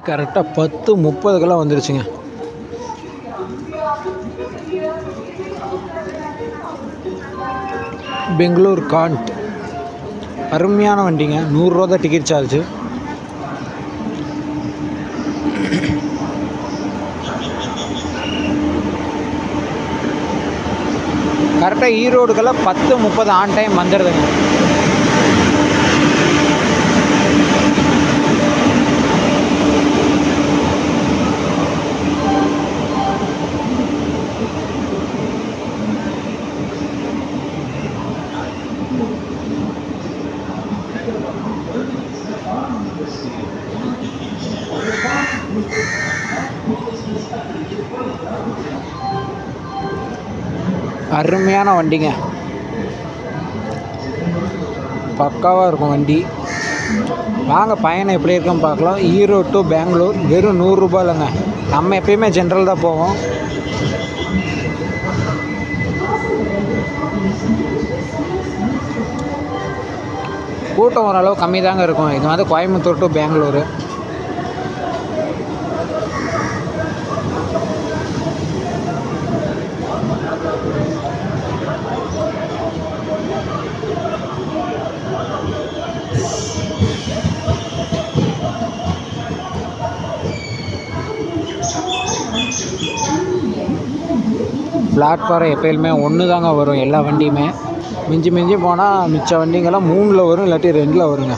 கரெக்டாக பத்து முப்பதுக்கெல்லாம் வந்துருச்சுங்க பெங்களூர் காண்ட் அருமையான வண்டிங்க நூறுரூவா தான் டிக்கெட் சார்ஜு கரெக்டாக ஈரோடுக்கெல்லாம் பத்து முப்பது ஆன் டைம் வந்துடுதுங்க அருமையான வண்டிங்க பக்காவாக இருக்கும் வண்டி வாங்க பயணம் எப்படி இருக்குன்னு பார்க்கலாம் ஈரோடு டு பெங்களூர் வெறும் நூறுரூபா இல்லைங்க நம்ம எப்பயுமே ஜென்ரல் தான் போவோம் கூட்டம் ஓரளவு கம்மி தாங்க இருக்கும் இது வந்து கோயம்புத்தூர் டு பெங்களூரு பிளாட்ஃபாரம் எப்பயுமே ஒன்று தாங்க வரும் எல்லா வண்டியுமே மிஞ்சி மிஞ்சி போனால் மிச்ச வண்டிங்கெல்லாம் மூணில் வரும் இல்லாட்டி ரெண்டில் வருங்க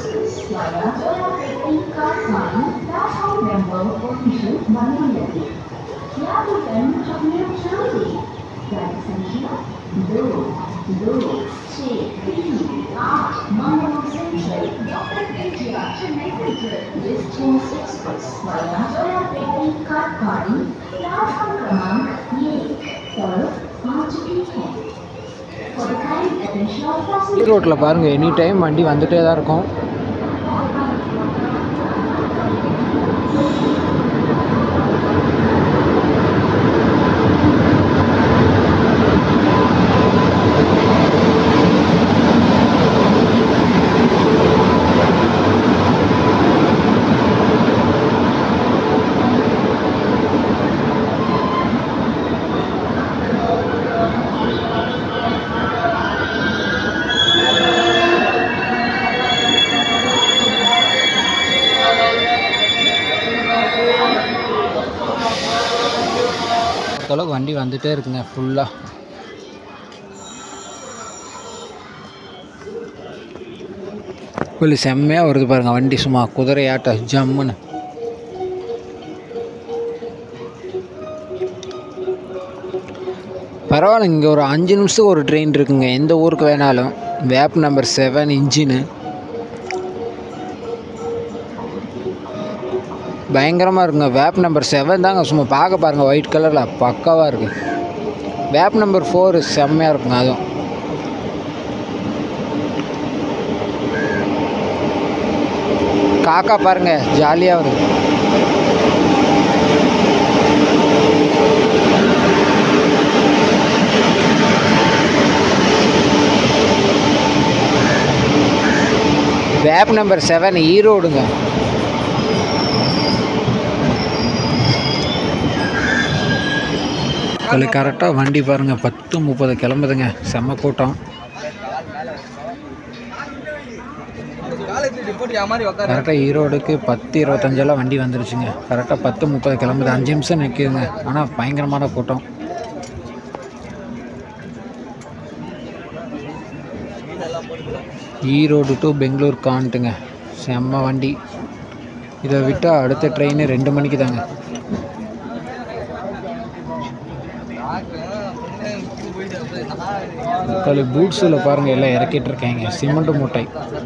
ஈரோட்டில் பாருங்கள் எனி டைம் வண்டி வந்துகிட்டே தான் இருக்கும் அளவுக்கு வண்டி வந்துகிட்டே இருக்குங்க ஃபுல்லாக புள்ளி செம்மையாக வருது பாருங்கள் வண்டி சும்மா குதிரையாட்ட ஜம்முன்னு பரவாயில்ல இங்கே ஒரு அஞ்சு நிமிஷத்துக்கு ஒரு ட்ரெயின் இருக்குங்க எந்த ஊருக்கு வேணாலும் வேப் நம்பர் செவன் இன்ஜினு பயங்கரமாக இருக்குங்க வேப் நம்பர் செவன் தாங்க சும்மா பார்க்க பாருங்கள் ஒயிட் கலரில் பக்காவாக இருக்குது வேப் நம்பர் ஃபோர் செம்மையாக இருக்குங்க அதுவும் காக்கா பாருங்க ஜாலியாக வருது வேப் நம்பர் செவன் ஈரோடுங்க அதில் கரெக்டாக வண்டி பாருங்கள் பத்து முப்பது கிளம்புதுங்க செம்ம கூட்டம் கரெக்டாக ஈரோடுக்கு பத்து இருபத்தஞ்செல்லாம் வண்டி வந்துருச்சுங்க கரெக்டாக பத்து முப்பது கிளம்புது அஞ்சு நிமிஷம் நிற்கிதுங்க ஆனால் பயங்கரமான கூட்டம் ஈரோடு டு பெங்களூர் காண்ட்டுங்க செம்ம வண்டி இதை விட்டால் அடுத்த ட்ரெயின் ரெண்டு மணிக்கு தாங்க தக்காளி பூட்ஸில் பாருங்கள் எல்லாம் இறக்கிட்டு இருக்காங்க சிமெண்ட் மூட்டை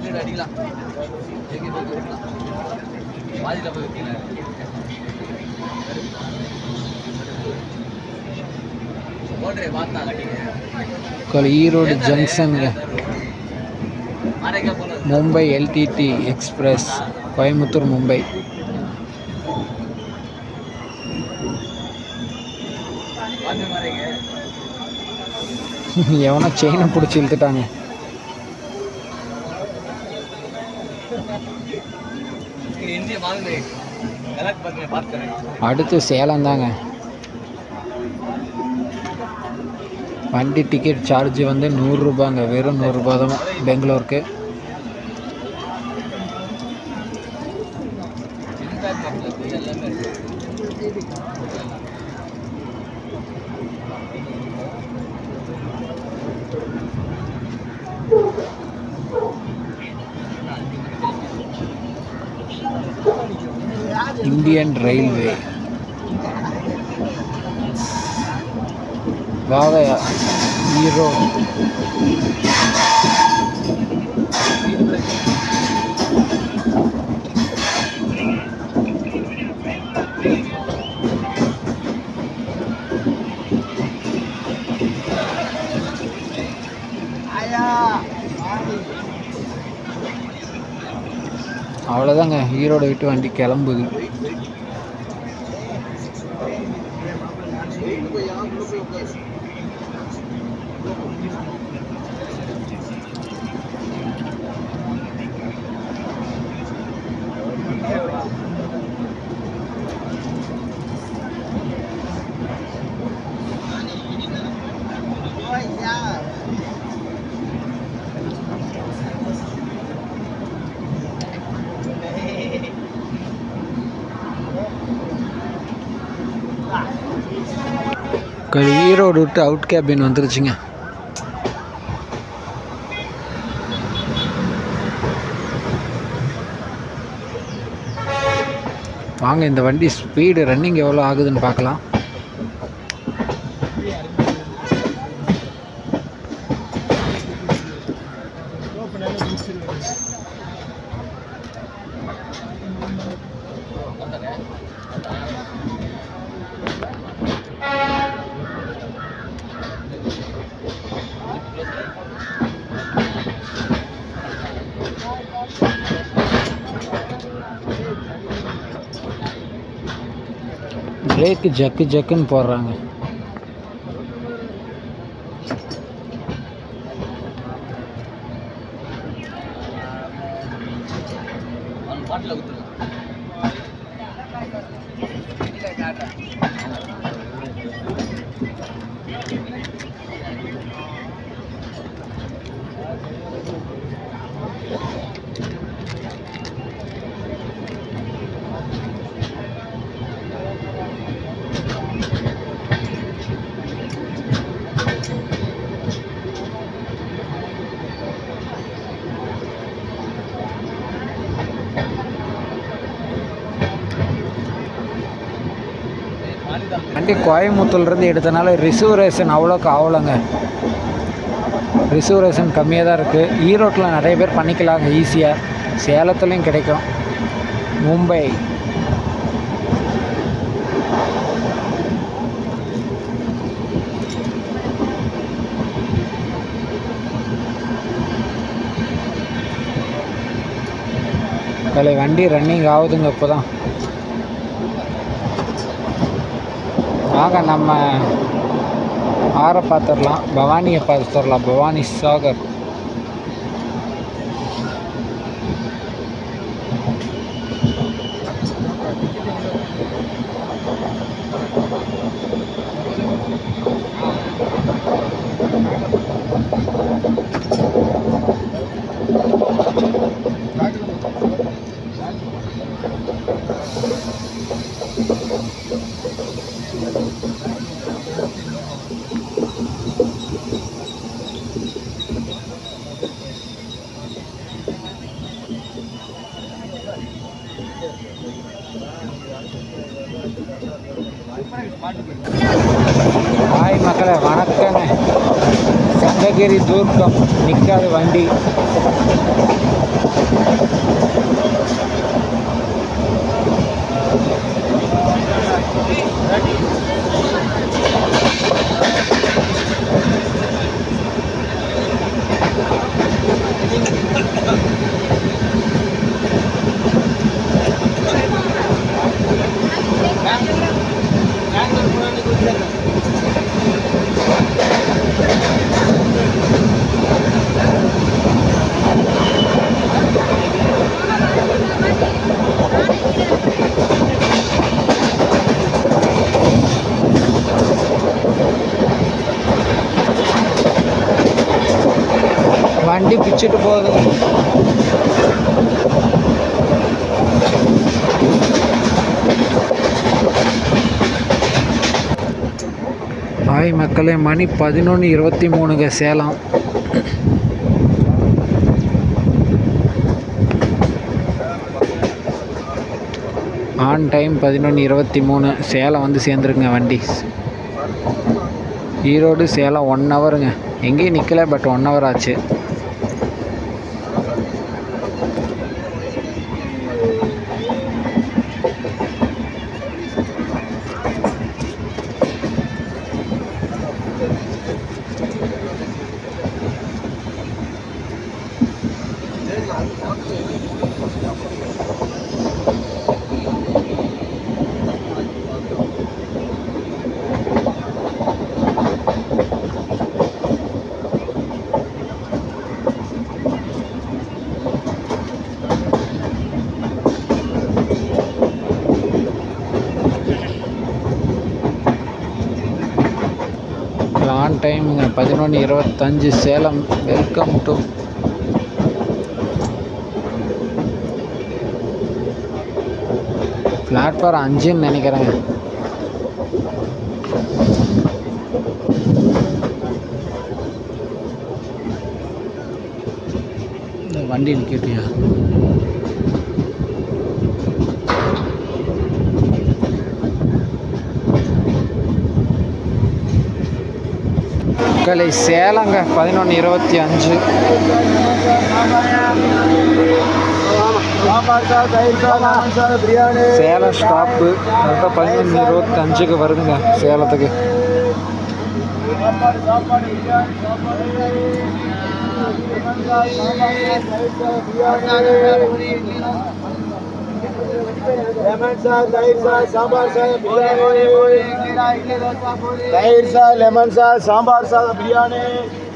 தக்காளி ஈரோடு ஜங்ஷனுங்க மும்பை எல்டிடி எக்ஸ்பிரஸ் கோயம்புத்தூர் மும்பை எவனோ செயினை பிடிச்சி இழுத்துட்டாங்க அடுத்து சேலம் தாங்க வண்டி டிக்கெட் சார்ஜ் வந்து நூறுரூபாங்க வெறும் நூறுரூபா தான் பெங்களூருக்கு இந்தியன் ரயில்வே வாங்க ஹீரோ அவ்வளோதாங்க ஈரோடு விட்டு வண்டி கிளம்புது ஈரோடு விட்டு அவுட் கேபின் வந்துருச்சுங்க வாங்க இந்த வண்டி ஸ்பீடு ரன்னிங் எவ்வளோ ஆகுதுன்னு பார்க்கலாம் பிரேக்கு ஜக்கு ஜக்குன்னு போடுறாங்க வண்டி கோயம்புத்தூர்லேருந்து எடுத்தனால ரிசர்வேஷன் அவ்வளோக்கு ஆகலைங்க ரிசர்வேஷன் கம்மியாக தான் இருக்குது ஈரோட்டில் நிறைய பேர் பண்ணிக்கலாங்க ஈஸியாக சேலத்துலேயும் கிடைக்கும் மும்பை அதில் வண்டி ரன்னிங் ஆகுதுங்க இப்போ தான் வாங்க நம்ம ஆறை பார்த்துடலாம் பவானியை பார்த்துடலாம் பவானி சாகர் ஹாய் மக்களே வணக்கங்க சங்ககிரி தூர்க்கம் நிற்காத வண்டி வண்டி பிச்சுட்டு போகுதுங்க ஹாய் மக்களே மணி பதினொன்று இருபத்தி மூணுங்க சேலம் ஆன் டைம் பதினொன்று இருபத்தி மூணு சேலம் வந்து சேர்ந்துருங்க வண்டி ஈரோடு சேலம் ஒன் ஹவருங்க எங்கேயும் நிற்கல பட் ஒன் ஹவர் ஆச்சு ஆன் டைமுங்க பதினொன்று இருபத்தஞ்சு சேலம் வெல்கம் டு பிளாட்ஃபார்ம் அஞ்சுன்னு நினைக்கிறேங்க இந்த வண்டி நிற்கட்டியா மக்களை சேலங்க பதினொன்று இருபத்தி அஞ்சு சேலம் ஸ்டாப்பு கரெக்டாக பதினொன்று இருபத்தஞ்சுக்கு வருதுங்க சேலத்துக்கு லெமன் சார் தயிர் சார் சாம்பார் சார் பிரியாணி தயிர் sir lemon sir sambar sir biryani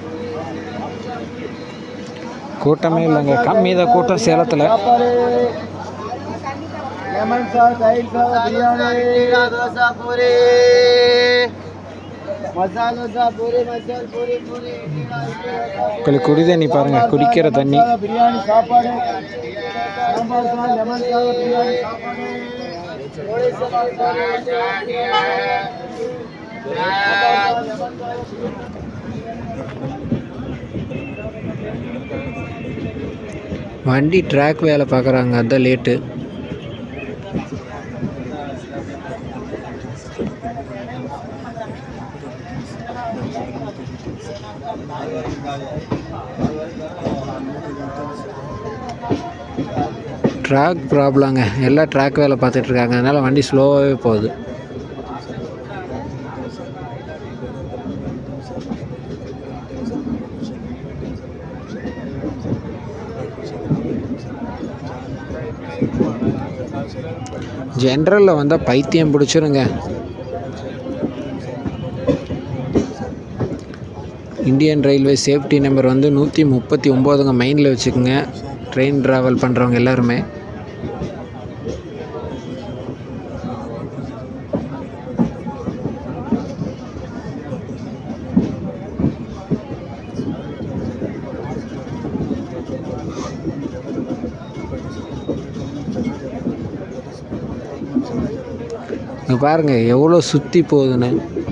கூட்டமே இல்லைங்க கம்மி தான் கூட்டம் சேலத்தில் சாப்பாடு லெமன் சார் தயிர் சார் பிரியாணி தோசை பூரி மசாலா தோசை பூரி மசால் பூரி பூரி உங்களுக்கு குடி தண்ணி பாருங்க குடிக்கிற தண்ணி பிரியாணி சாப்பாடு sambar sir lemon sir biryani சாப்பாடு கோழி சாப்பாடு வண்டி ட்ராக் வேலை பார்க்குறாங்க அதான் லேட்டு ட்ராக் ப்ராப்ளங்க எல்லாம் ட்ராக் வேலை பார்த்துட்டு இருக்காங்க அதனால் வண்டி ஸ்லோவாகவே போகுது ஜென்ரலில் வந்தால் பைத்தியம் பிடிச்சிருங்க இந்தியன் ரயில்வே சேஃப்டி நம்பர் வந்து நூற்றி முப்பத்தி ஒம்போதுங்க மைண்டில் வச்சுக்கோங்க ட்ரெயின் ட்ராவல் பண்ணுறவங்க எல்லாருமே இங்கே பாருங்கள் எவ்வளோ சுற்றி போகுதுன்னு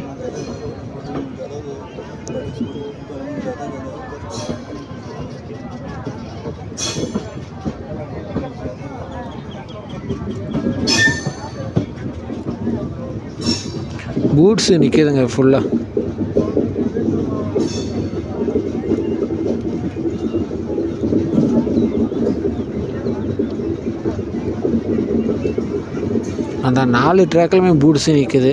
பூட்ஸு நிற்கிதுங்க ஃபுல்லாக அந்த நாலு ட்ராக்லையுமே பூட்ஸு நிற்குது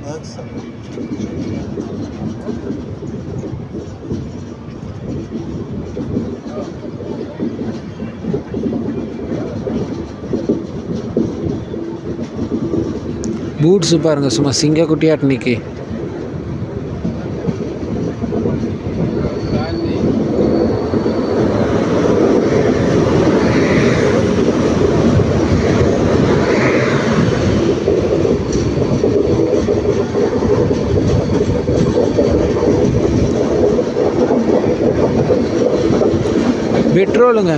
பூட்ஸு பாருங்கள் சும்மா சிங்க குட்டியாட்டு நிற்கி பெட்ரோலுங்க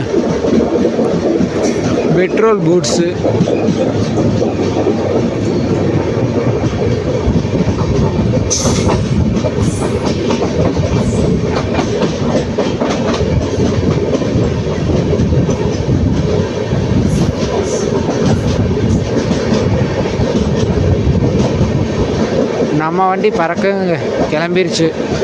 பெட்ரோல் பூட்ஸு நம்ம வண்டி பறக்குங்க கிளம்பிருச்சு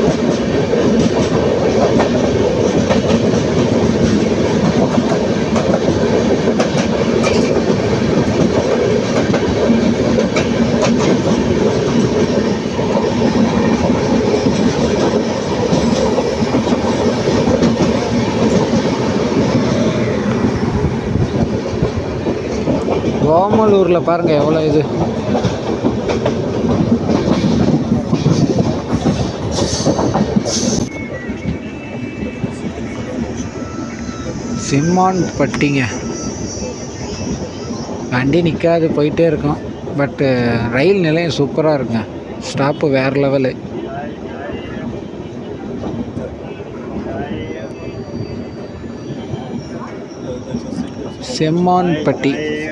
ஓமலூரில் பாருங்கள் எவ்வளோ இது சிம்மான் பட்டிங்க வண்டி நிற்காது போயிட்டே இருக்கும் பட்டு ரயில் நிலையம் சூப்பராக இருக்குங்க ஸ்டாப்பு வேறு லெவலு செம்மான்பட்டி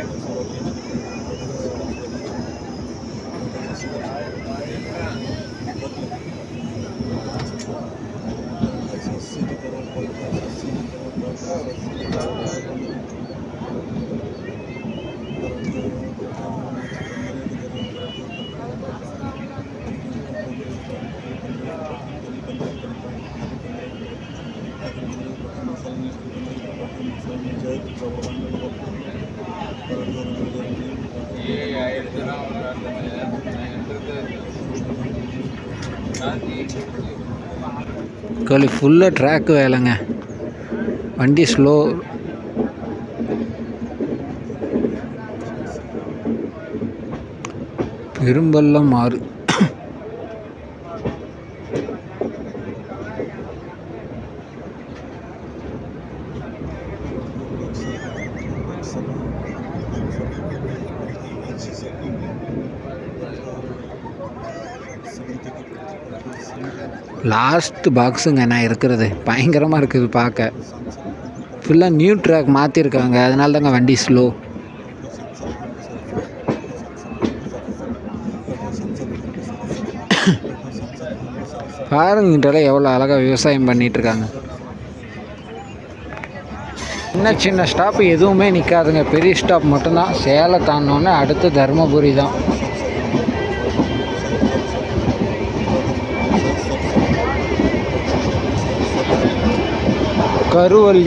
கோழி ஃபுல்லாக ட்ராக் வேலைங்க வண்டி ஸ்லோ பெரும்பள்ளம் ஆறு லாஸ்ட் பாக்ஸுங்க நான் இருக்கிறது பயங்கரமாக இருக்குது பார்க்க ஃபுல்லாக நியூ ட்ராக் மாற்றிருக்காங்க அதனால தாங்க வண்டி ஸ்லோ பாருங்கட்டால எவ்வளோ அழகாக விவசாயம் பண்ணிட்டு இருக்காங்க சின்ன சின்ன ஸ்டாப் எதுவுமே நிற்காதுங்க பெரிய ஸ்டாப் மட்டும்தான் சேலை தாண்டினோன்னே அடுத்து தருமபுரி தான் கருவள்ளி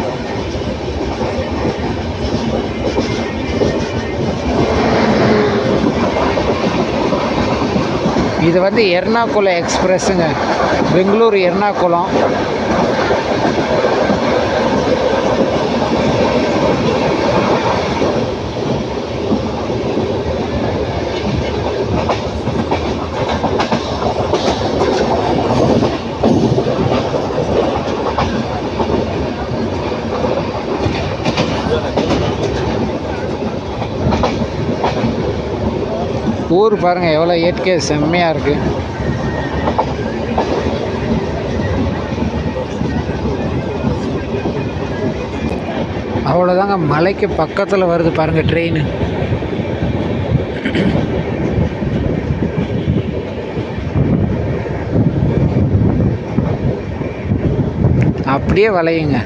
இது வந்து எர்ணாகுளம் எக்ஸ்பிரஸ்ஸுங்க பெங்களூர் எர்ணாகுளம் ஊர் பாருங்கள் எவ்வளோ இயற்கை செம்மையாக இருக்குது அவ்வளோதாங்க மலைக்கு பக்கத்தில் வருது பாருங்கள் ட்ரெயின் அப்படியே வளையுங்க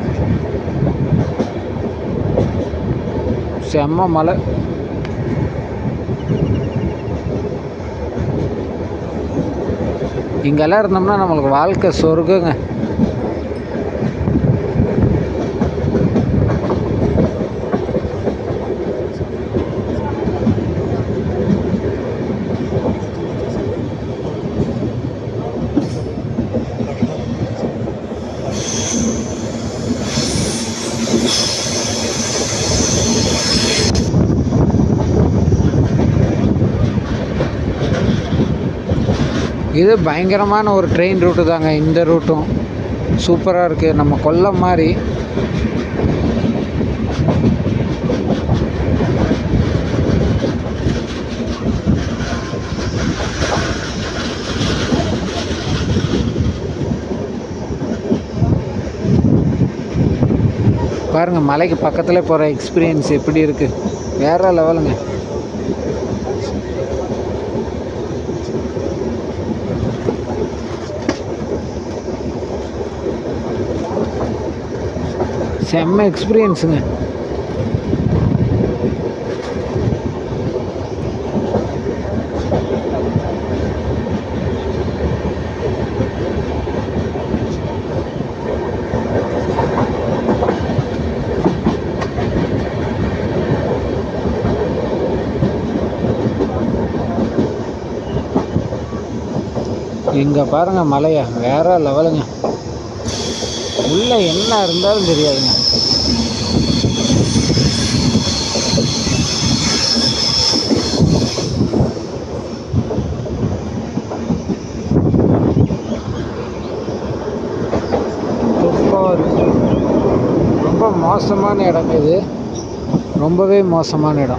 செம்ம மலை இங்கெல்லாம் இருந்தோம்னா நம்மளுக்கு வாழ்க்கை சொர்க்கங்க இது பயங்கரமான ஒரு ட்ரெயின் ரூட்டு தாங்க இந்த ரூட்டும் சூப்பராக இருக்குது நம்ம கொல்லம் மாதிரி பாருங்கள் மலைக்கு பக்கத்தில் போகிற எக்ஸ்பீரியன்ஸ் எப்படி இருக்குது வேறு லெவலுங்க செம்ம எக்ஸ்பீரியன்ஸுங்க இங்கே பாருங்க மலையை வேற லெவலுங்க உள்ள என்ன இருந்தாலும் தெரியாதுங்க சூப்பரா இருக்கு. ரொம்ப மோசமான இடம் இது ரொம்பவே மோசமான இடம்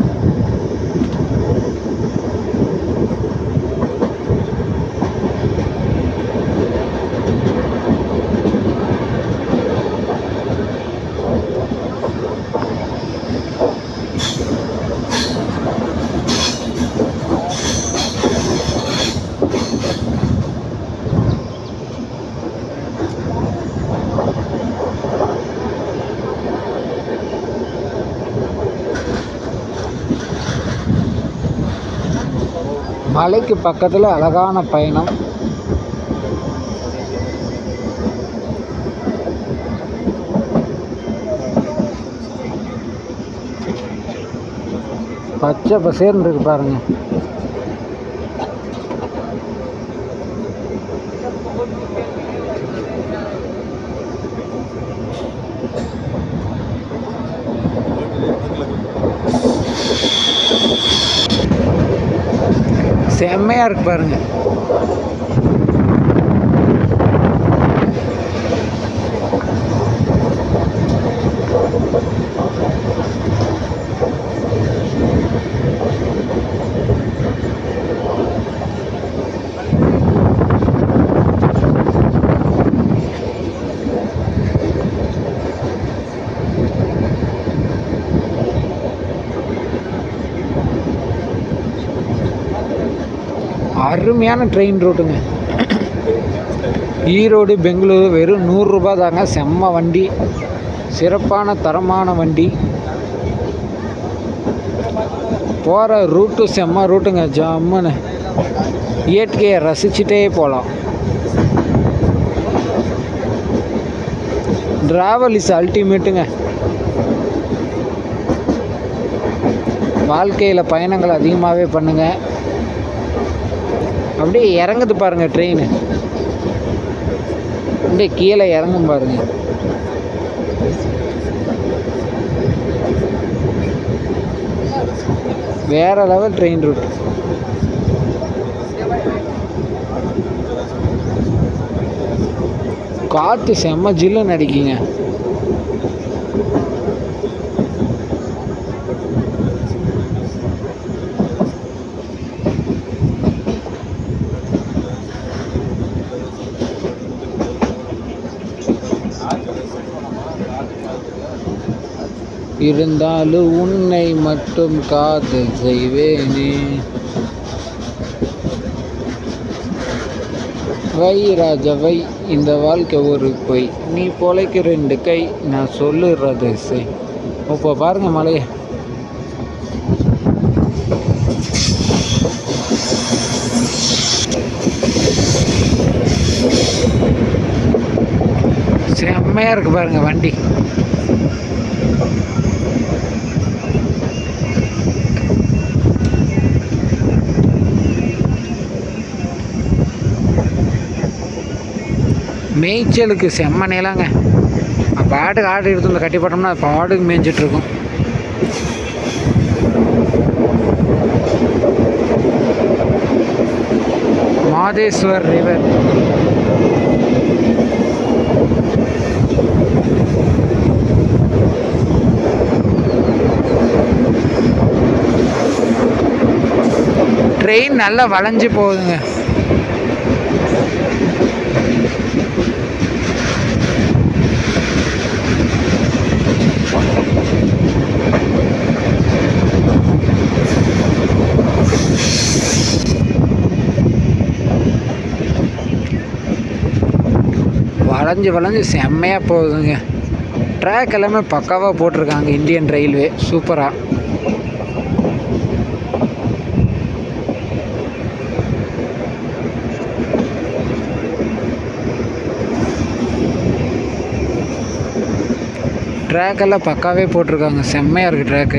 மலைக்கு பக்கத்தில் அழகான பயணம் பச்சை பசேர்னு இருக்கு பாருங்க செம்மையா இருக்கு பாருங்க அருமையான ட்ரெயின் ரூட்டுங்க ஈரோடு பெங்களூரு வெறும் நூறுரூபா தாங்க செம்ம வண்டி சிறப்பான தரமான வண்டி போகிற ரூட்டு செம்ம ரூட்டுங்க ஜம்முன்னு இயற்கையை ரசிச்சுட்டே போகலாம் ட்ராவல் இஸ் அல்டிமேட்டுங்க வாழ்க்கையில் பயணங்கள் அதிகமாகவே பண்ணுங்கள் அப்படியே இறங்குது பாருங்க ட்ரெயின் அப்படியே கீழே இறங்கும் பாருங்க வேற லெவல் ட்ரெயின் ரூட் காற்று செம்ம ஜில்லுன்னு அடிக்குங்க இருந்தாலும் உன்னை மட்டும் காதல் செய்வேனே வை ராஜா வை இந்த வாழ்க்கை ஒரு பொய் நீ பொழைக்க ரெண்டு கை நான் சொல்லுறது செய் இப்போ பாருங்க மலையை செம்மையா இருக்கு பாருங்க வண்டி மேய்ச்சலுக்கு செம்ம நிலங்க பாட்டுக்கு ஆடு எடுத்து வந்து கட்டி போட்டோம்னா அது பாட்டுக்கு மேய்ஞ்சிட்டு இருக்கும் மாதேஸ்வர் ரிவர் ட்ரெயின் நல்லா வளைஞ்சு போகுதுங்க வளைஞ்சு வளைஞ்சு செம்மையாக போகுதுங்க ட்ராக் எல்லாமே பக்காவாக போட்டிருக்காங்க இந்தியன் ரயில்வே சூப்பராக ட்ராக் எல்லாம் பக்காவே போட்டிருக்காங்க செம்மையாக இருக்குது ட்ராக்கு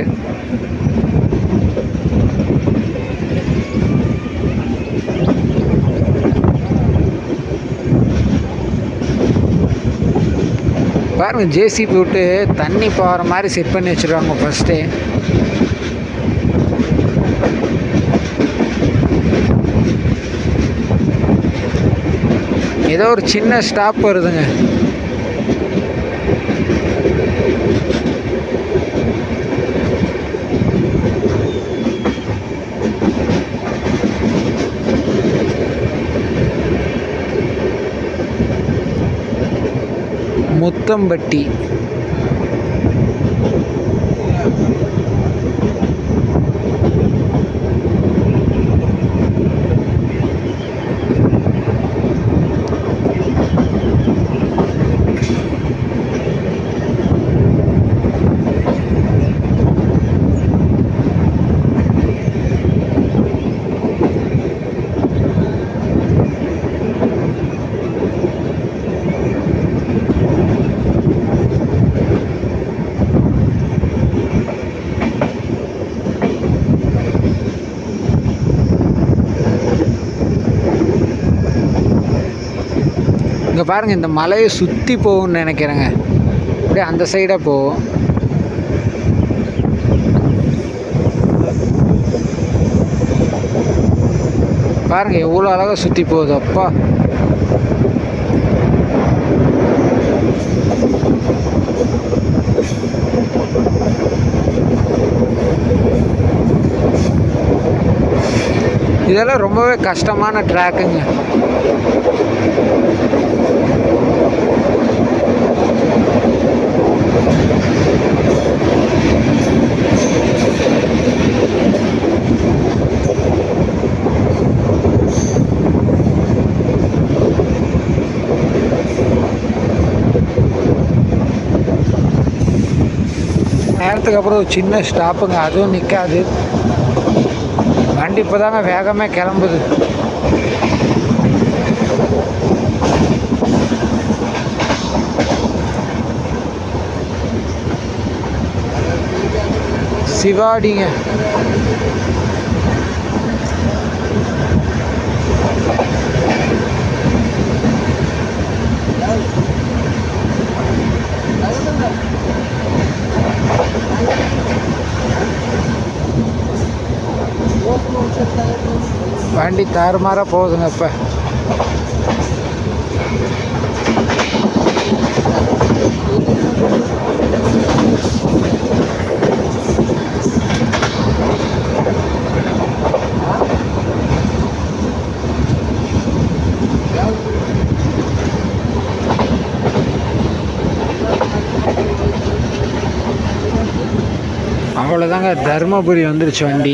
பாருங்க ஜேசிபி விட்டு தண்ணி போகிற மாதிரி செட் பண்ணி வச்சுருக்காங்க ஃபஸ்ட்டே ஏதோ ஒரு சின்ன ஸ்டாப் வருதுங்க முத்தம்பட்டி இங்கே பாருங்கள் இந்த மலையை சுற்றி போகும்னு நினைக்கிறேங்க அப்படியே அந்த சைடாக போகும் பாருங்கள் எவ்வளோ அழகாக சுற்றி போகுது அப்பா இதெல்லாம் ரொம்பவே கஷ்டமான ட்ராக்குங்க நேரத்துக்கு அப்புறம் ஒரு சின்ன ஸ்டாப்புங்க அதுவும் நிற்காது வண்டி இப்போ தாங்க வேகமாக கிளம்புது சிவாடிங்க வண்டி தாறுமாறாக போகுதுங்க இப்போ அவ்வளோதாங்க தருமபுரி வந்துருச்சு வண்டி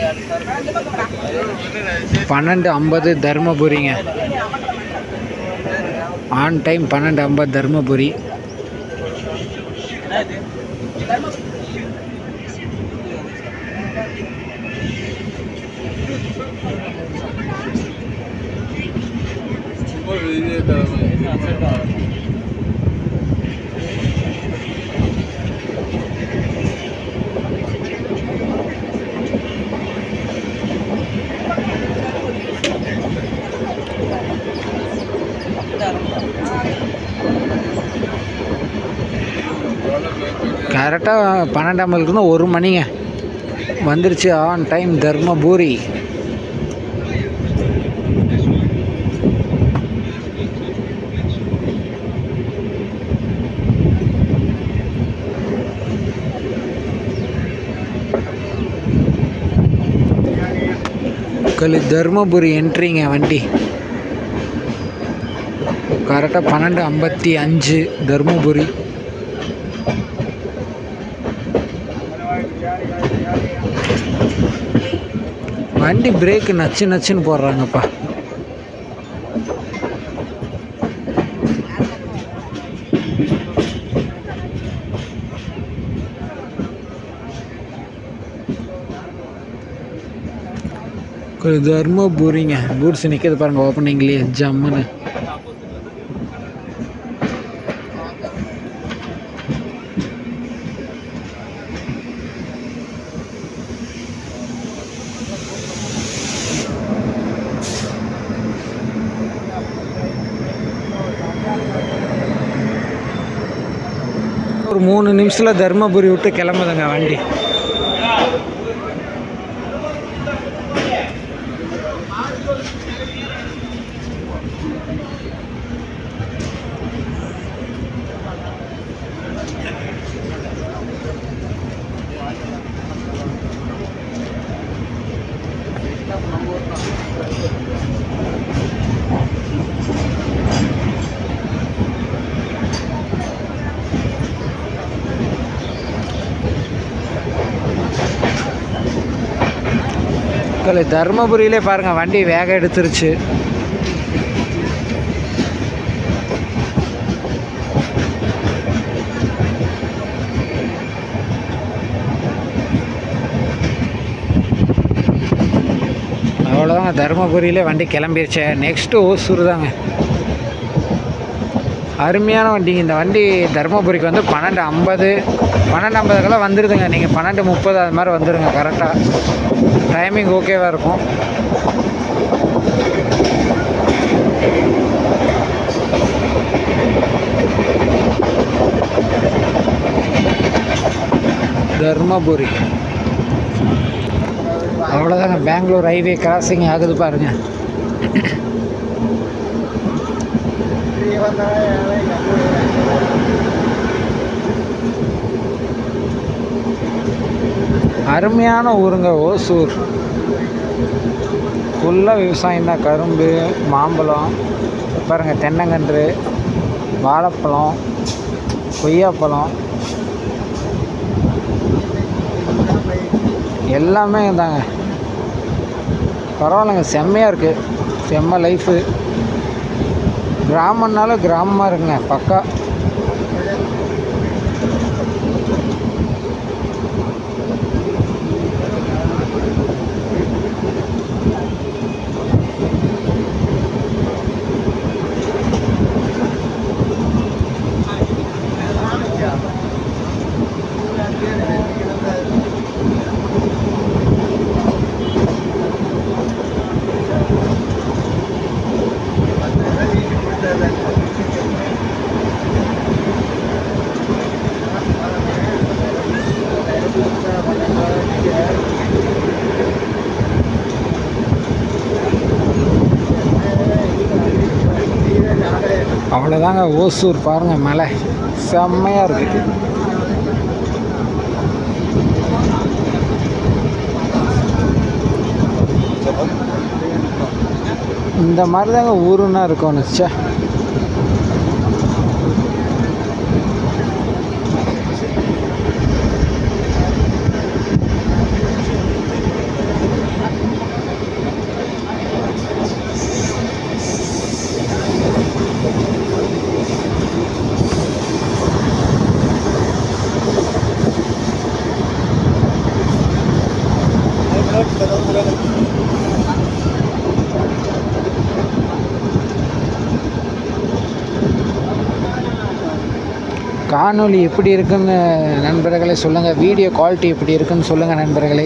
பன்னெண்டு ஐம்பது தருமபுரிங்க ஆன் டைம் பன்னெண்டு ஐம்பது தருமபுரி கரெக்டாக பன்னெண்டு ஐம்பதுக்கு ஒரு மணிங்க வந்துருச்சு ஆன் டைம் தர்மபுரி கல் தருமபுரி என்ட்ரிங்க வண்டி கரெக்டாக பன்னெண்டு ஐம்பத்தி அஞ்சு தருமபுரி வண்டி பிரேக்கு நச்சு நச்சுன்னு போடுறாங்கப்பா கொஞ்சம் தர்மபுரிங்க பூட்ஸ் நிற்கிது பாருங்க ஓப்பனிங்லேயே ஜம்முன்னு ஒரு மூணு நிமிஷத்தில் தர்மபுரி விட்டு கிளம்புதுங்க வண்டி மக்களே தருமபுரியிலே பாருங்க வண்டி வேகம் எடுத்துருச்சு அவ்வளோதாங்க தருமபுரியிலே வண்டி கிளம்பிருச்சு நெக்ஸ்ட்டு ஓசூர் தாங்க அருமையான வண்டிங்க இந்த வண்டி தருமபுரிக்கு வந்து பன்னெண்டு ஐம்பது பன்னெண்டு ஐம்பதுக்கெல்லாம் வந்துடுதுங்க நீங்கள் பன்னெண்டு முப்பது அது மாதிரி வந்துடுங்க கரெக்டாக டைமிங் ஓகேவாக இருக்கும் தர்மபுரி அவ்வளோதாங்க பெங்களூர் ஹைவே கிராசிங் ஆகுது பாருங்க அருமையான ஊருங்க ஓசூர் ஃபுல்லாக விவசாயம் தான் கரும்பு மாம்பழம் பாருங்கள் தென்னங்கன்று வாழைப்பழம் கொய்யாப்பழம் எல்லாமே தாங்க பரவாயில்லைங்க செம்மையாக இருக்குது செம்ம லைஃபு கிராமம்னால கிராமமாக இருக்குங்க பக்கா அவ்வளோதாங்க ஓசூர் பாருங்கள் மலை செம்மையாக இருக்குது இந்த மாதிரி தாங்க ஊருன்னா இருக்கும் ச்சே காணொளி எப்படி இருக்குன்னு நண்பர்களே சொல்லுங்கள் வீடியோ குவாலிட்டி எப்படி இருக்குன்னு சொல்லுங்கள் நண்பர்களே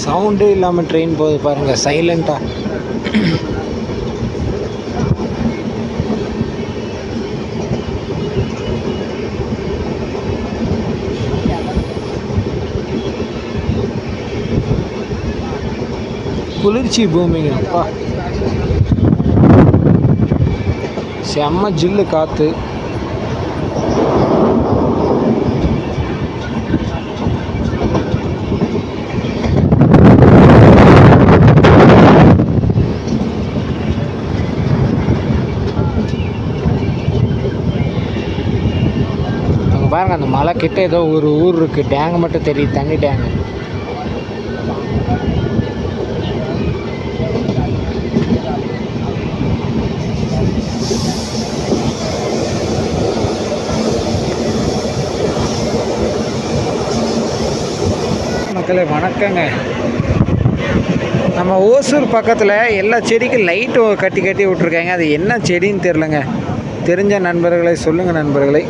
சவுண்டே இல்லாமல் ட்ரெயின் போகுது பாருங்கள் சைலண்ட்டாக குளிர்ச்சி பூமிங்க அப்பா செம்ம ஜில்லு காற்று அங்கே பாருங்க அந்த மலை கிட்ட ஏதோ ஒரு ஊர் இருக்கு டேங்க் மட்டும் தெரியுது தண்ணி டேங்க் மக்களே வணக்கங்க நம்ம ஓசூர் பக்கத்தில் எல்லா செடிக்கும் லைட்டு கட்டி கட்டி விட்ருக்காங்க அது என்ன செடின்னு தெரிலங்க தெரிஞ்ச நண்பர்களை சொல்லுங்கள் நண்பர்களை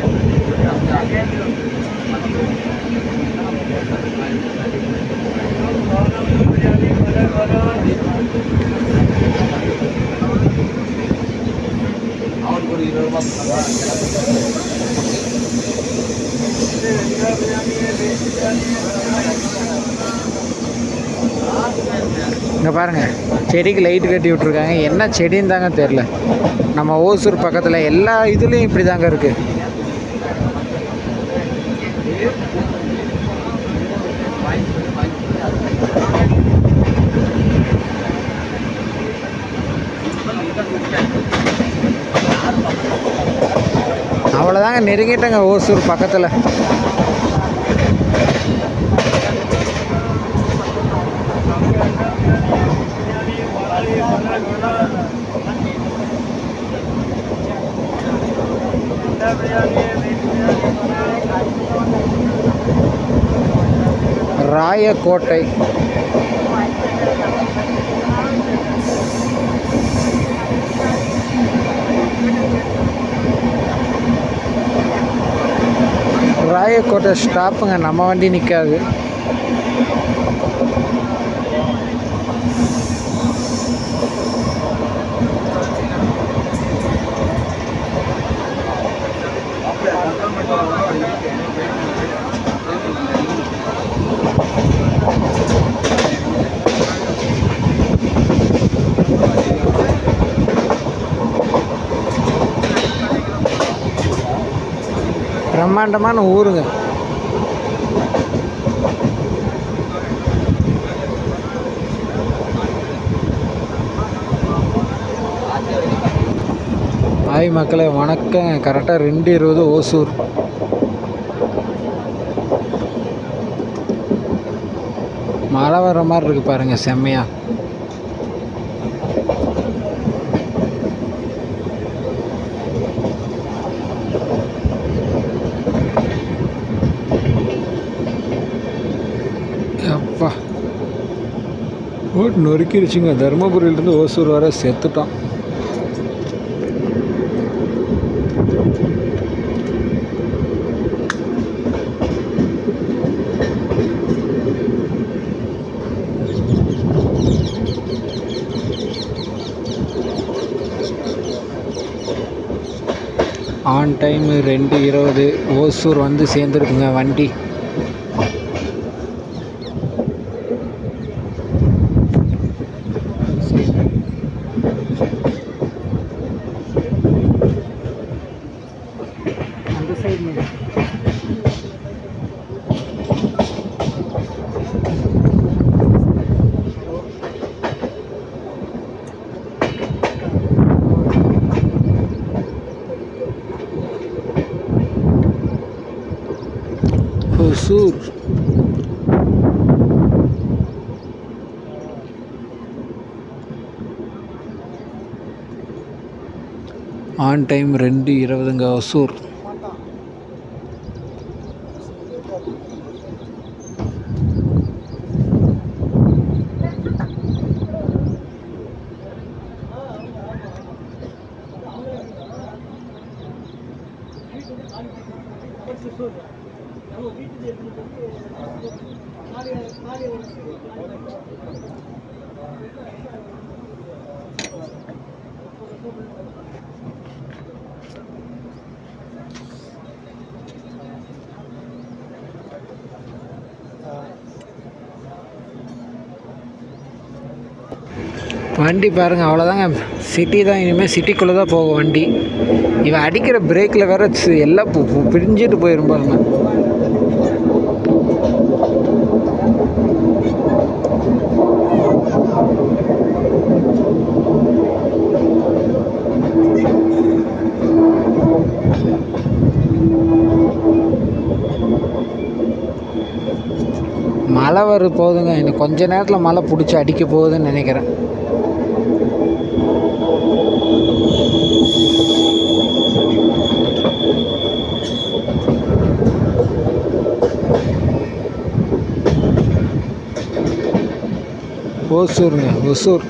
இங்கே பாருங்கள் செடிக்கு லைட்டு கட்டி விட்ருக்காங்க என்ன செடின்னு தாங்க தெரில நம்ம ஓசூர் பக்கத்தில் எல்லா இதுலேயும் இப்படி தாங்க இருக்குது அவ்வளோதாங்க நெருங்கிட்டங்க ஓசூர் பக்கத்தில் ராயக்கோட்டை ராயக்கோட்டை ஸ்டாப்புங்க நம்ம வண்டி நிற்காது பிரம்மாண்டமான ஊருங்க ஹாய் மக்களே வணக்கம் கரெக்டாக ரெண்டு இருபது ஓசூர் மழை வர்ற மாதிரி இருக்கு பாருங்க செம்மையா அப்பா ஓட்டு நொறுக்கிடுச்சுங்க தருமபுரியிலேருந்து ஓசூர் வர செத்துட்டோம் ஆன் டைம் ரெண்டு இருபது ஓசூர் வந்து சேர்ந்துருக்குங்க வண்டி அந்த சைடு ஒசூர் ஆன் டைம் ரெண்டு இருபதுங்க ஒசூர் வண்டி பாருங்கள் அவ்வளோதாங்க சிட்டி தான் இனிமேல் சிட்டிக்குள்ளே தான் போகும் வண்டி இவன் அடிக்கிற பிரேக்கில் வேற சி- எல்லாம் பு- பு- பிரிஞ்சிட்டு போயிரும் பாருங்க மழை வர போகுதுங்க இன்னும் கொஞ்ச நேரத்தில் மழை பிடிச்சி அடிக்க போகுதுன்னு நினைக்கிறேன் ஓசூருங்க ஒசூர்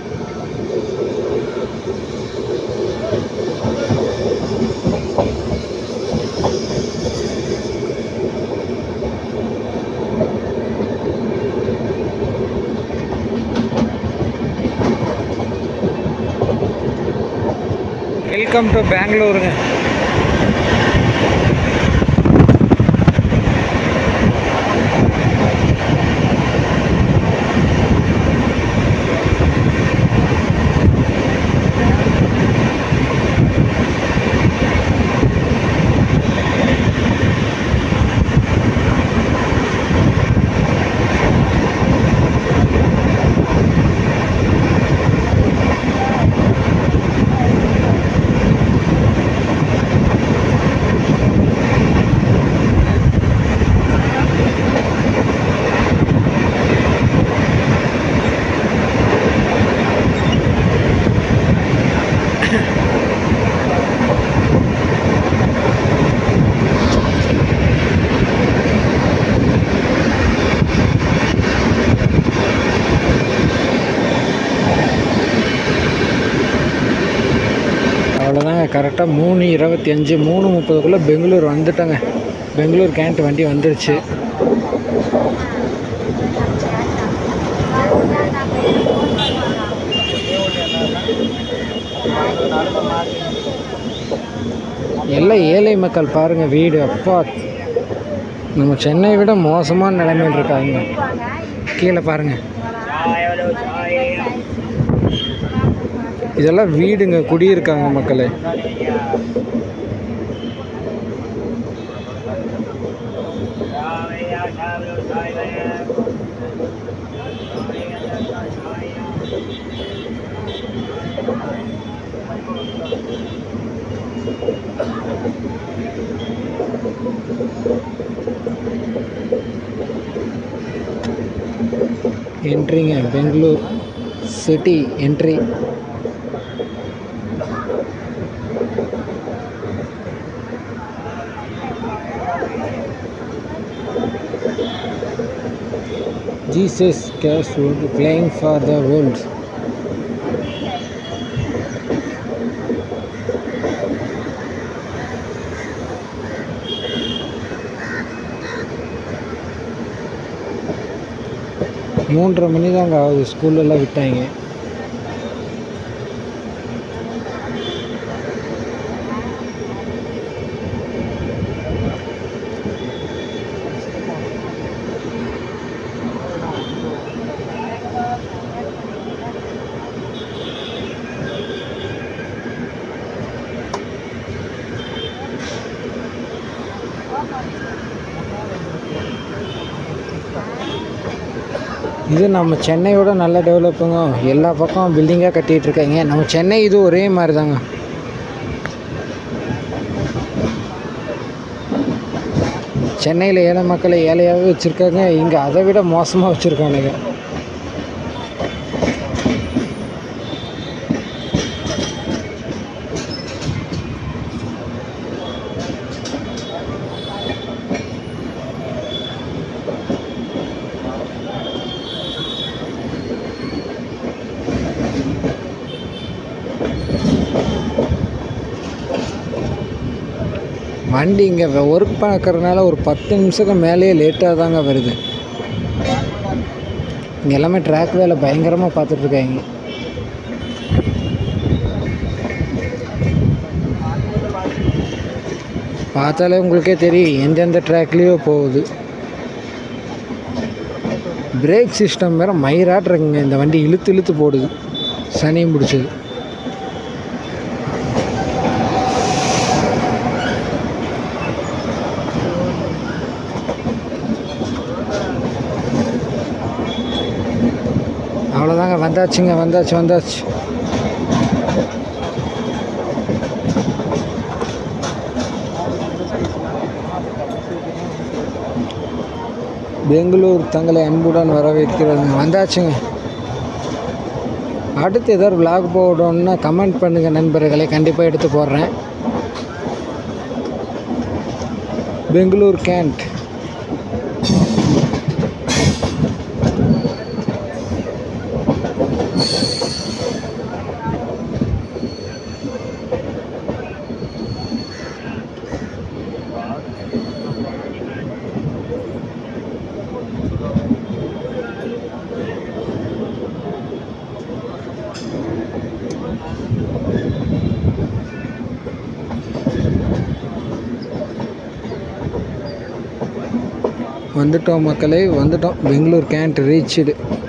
வெல்கம் டு பெங்களூருங்க அவ்வளோதாங்க கரெக்டாக மூணு இருபத்தி அஞ்சு மூணு முப்பதுக்குள்ளே பெங்களூர் வந்துட்டோங்க பெங்களூர் கேண்ட் வண்டி வந்துருச்சு எல்லாம் ஏழை மக்கள் பாருங்கள் வீடு அப்பா நம்ம சென்னையை விட மோசமான நிலைமையில் இருக்காங்க கீழே பாருங்கள் இதெல்லாம் வீடுங்க குடியிருக்காங்க மக்களே என்ட்ரிங்க Bangalore city entry Jesus Christ playing for the world. மூன்றரை மணி தாங்க ஆகுது ஸ்கூல்லலாம் விட்டாங்க இது நம்ம சென்னையோட நல்ல டெவலப்புங்க எல்லா பக்கம் பில்டிங்காக கட்டிகிட்டு இருக்காங்க நம்ம சென்னை இது ஒரே மாதிரி தாங்க சென்னையில் ஏழை மக்களை ஏழையாகவே வச்சுருக்காங்க இங்கே அதை விட மோசமாக வச்சுருக்கானுங்க வண்டி இங்கே ஒர்க் பார்க்கறதுனால ஒரு பத்து நிமிஷத்துக்கு மேலேயே லேட்டாக தாங்க வருது இங்கே எல்லாமே ட்ராக் வேலை பயங்கரமாக பார்த்துட்ருக்காங்க பார்த்தாலே உங்களுக்கே தெரியும் எந்தெந்த ட்ராக்லேயோ போகுது பிரேக் சிஸ்டம் வேறு மயிராட்டுறங்க இந்த வண்டி இழுத்து இழுத்து போடுது சனியும் பிடிச்சது அவ்வளோதாங்க வந்தாச்சுங்க வந்தாச்சு வந்தாச்சு பெங்களூர் தங்களை அன்புடன் வரவேற்கிறதுங்க வந்தாச்சுங்க அடுத்து ஏதாவது vlog போடணுன்னா கமெண்ட் பண்ணுங்கள் நண்பர்களே கண்டிப்பாக எடுத்து போடுறேன் பெங்களூர் கேண்ட் வந்துட்டோம் மக்களே வந்துட்டோம் பெங்களூர் கேண்ட் ரீச்சுடு